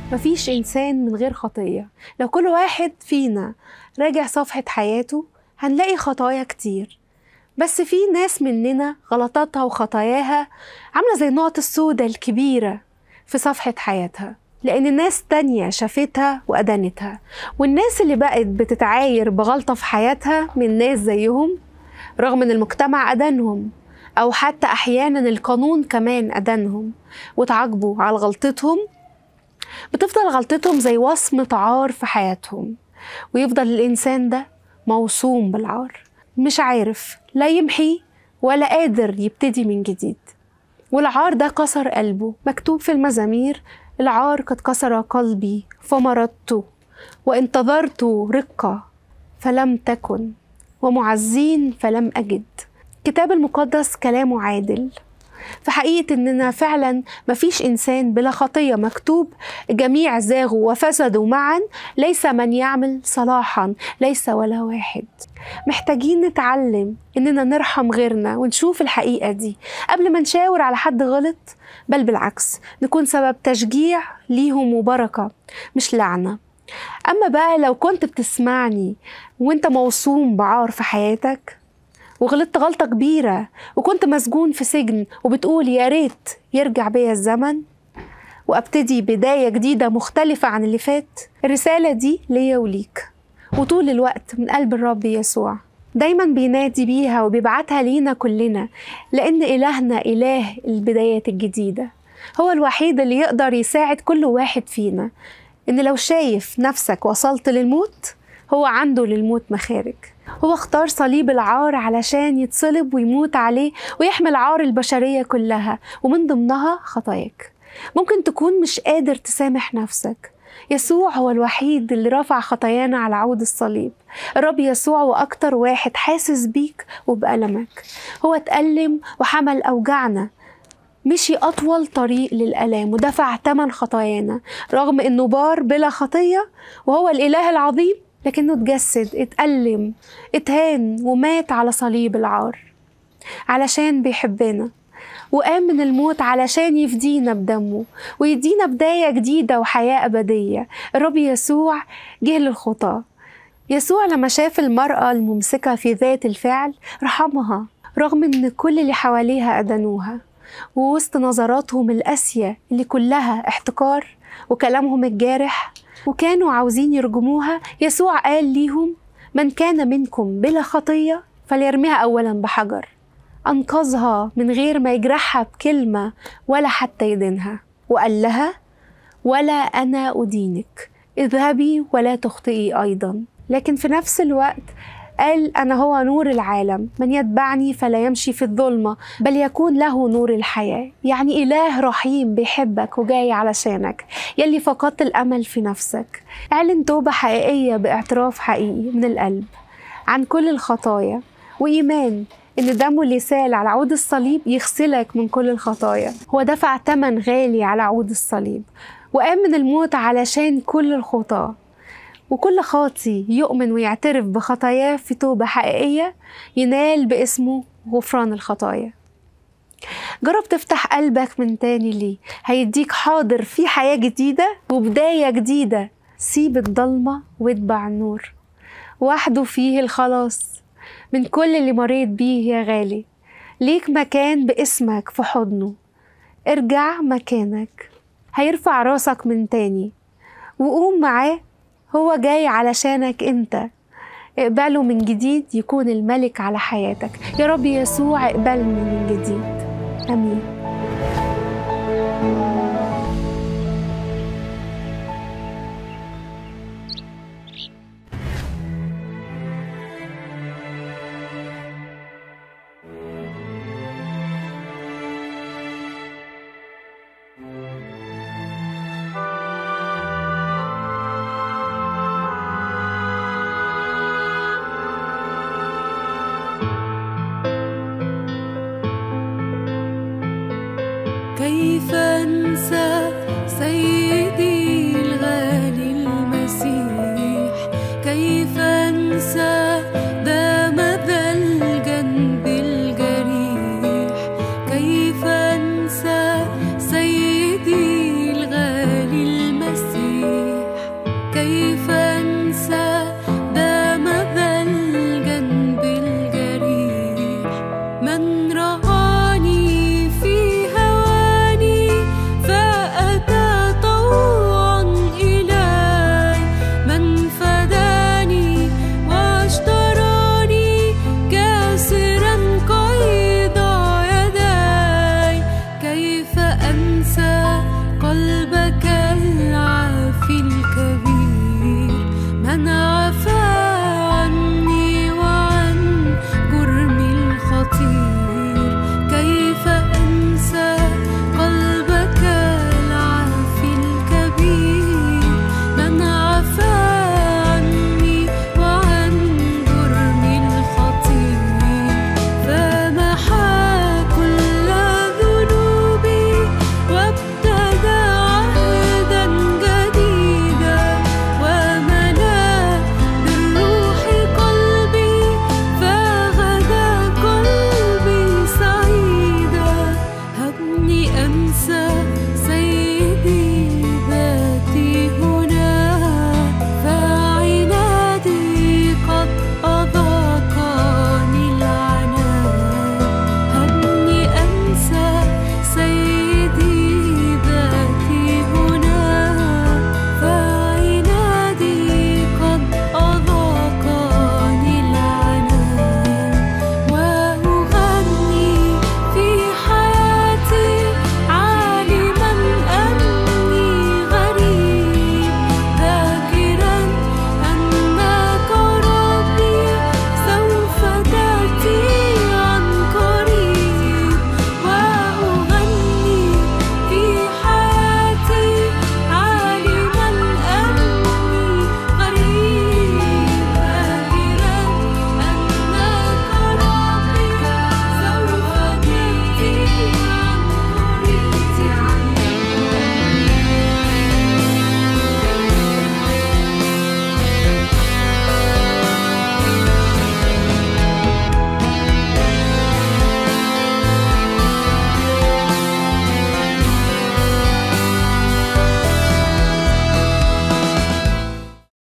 مفيش إنسان من غير خطية لو كل واحد فينا راجع صفحة حياته هنلاقي خطايا كتير بس في ناس مننا غلطاتها وخطاياها عاملة زي النقط السوداء الكبيرة في صفحة حياتها لأن الناس تانية شافتها وأدانتها والناس اللي بقت بتتعاير بغلطة في حياتها من ناس زيهم رغم إن المجتمع أدانهم أو حتى أحيانا القانون كمان أدانهم وتعاقبوا على غلطتهم بتفضل غلطتهم زي وصمة عار في حياتهم ويفضل الإنسان ده موصوم بالعار مش عارف لا يمحي ولا قادر يبتدي من جديد والعار ده كسر قلبه مكتوب في المزامير العار قد كسر قلبي فمرضت وانتظرت رقة فلم تكن ومعزين فلم أجد الكتاب المقدس كلامه عادل في حقيقة إننا فعلا مفيش إنسان بلا خطية مكتوب جميع زاغوا وفسدوا معا ليس من يعمل صلاحا ليس ولا واحد محتاجين نتعلم إننا نرحم غيرنا ونشوف الحقيقة دي قبل ما نشاور على حد غلط بل بالعكس نكون سبب تشجيع ليهم وبركة مش لعنة أما بقى لو كنت بتسمعني وانت موصوم بعار في حياتك وغلطت غلطة كبيرة وكنت مسجون في سجن وبتقول يا ريت يرجع بيا الزمن وابتدي بداية جديدة مختلفة عن اللي فات الرسالة دي ليا وليك وطول الوقت من قلب الرب يسوع دايما بينادي بيها وبيبعتها لينا كلنا لأن إلهنا إله البدايات الجديدة هو الوحيد اللي يقدر يساعد كل واحد فينا إن لو شايف نفسك وصلت للموت هو عنده للموت مخارج هو اختار صليب العار علشان يتصلب ويموت عليه ويحمل عار البشرية كلها ومن ضمنها خطاياك ممكن تكون مش قادر تسامح نفسك يسوع هو الوحيد اللي رفع خطايانا على عود الصليب الرب يسوع وأكتر واحد حاسس بيك وبألمك هو اتألم وحمل أوجعنا مشي أطول طريق للألام ودفع ثمن خطايانا رغم إنه بار بلا خطية وهو الإله العظيم لكنه اتجسد اتألم اتهان ومات على صليب العار علشان بيحبنا وقام من الموت علشان يفدينا بدمه ويدينا بداية جديدة وحياة أبدية الرب يسوع جه للخطاة يسوع لما شاف المرأة الممسكة في ذات الفعل رحمها رغم ان كل اللي حواليها أدانوها ووسط نظراتهم القاسية اللي كلها احتقار وكلامهم الجارح وكانوا عاوزين يرجموها يسوع قال ليهم من كان منكم بلا خطية فليرميها أولا بحجر أنقذها من غير ما يجرحها بكلمة ولا حتى يدينها وقال لها ولا أنا أدينك اذهبي ولا تخطئي أيضا لكن في نفس الوقت قال أنا هو نور العالم من يتبعني فلا يمشي في الظلمة بل يكون له نور الحياة يعني إله رحيم بيحبك وجاي علشانك يلي فقدت الأمل في نفسك اعلن توبة حقيقية باعتراف حقيقي من القلب عن كل الخطايا وإيمان إن دمه اللي سال على عود الصليب يغسلك من كل الخطايا هو دفع ثمن غالي على عود الصليب وقام من الموت علشان كل الخطاه وكل خاطي يؤمن ويعترف بخطاياه في توبة حقيقية ينال باسمه غفران الخطايا جرب تفتح قلبك من تاني ليه هيديك حاضر في حياة جديدة وبداية جديدة سيب الضلمة واتبع النور وحده فيه الخلاص من كل اللي مريت بيه يا غالي ليك مكان باسمك في حضنه ارجع مكانك هيرفع راسك من تاني وقوم معاه هو جاي علشانك انت اقبله من جديد يكون الملك على حياتك يا رب يسوع اقبلني من جديد امين كيف انسى سيدي الغالي المسيح كيف انسى دام ذا الجنب الجريح كيف انسى سيدي الغالي المسيح أنسى قلبك العافي الكبير من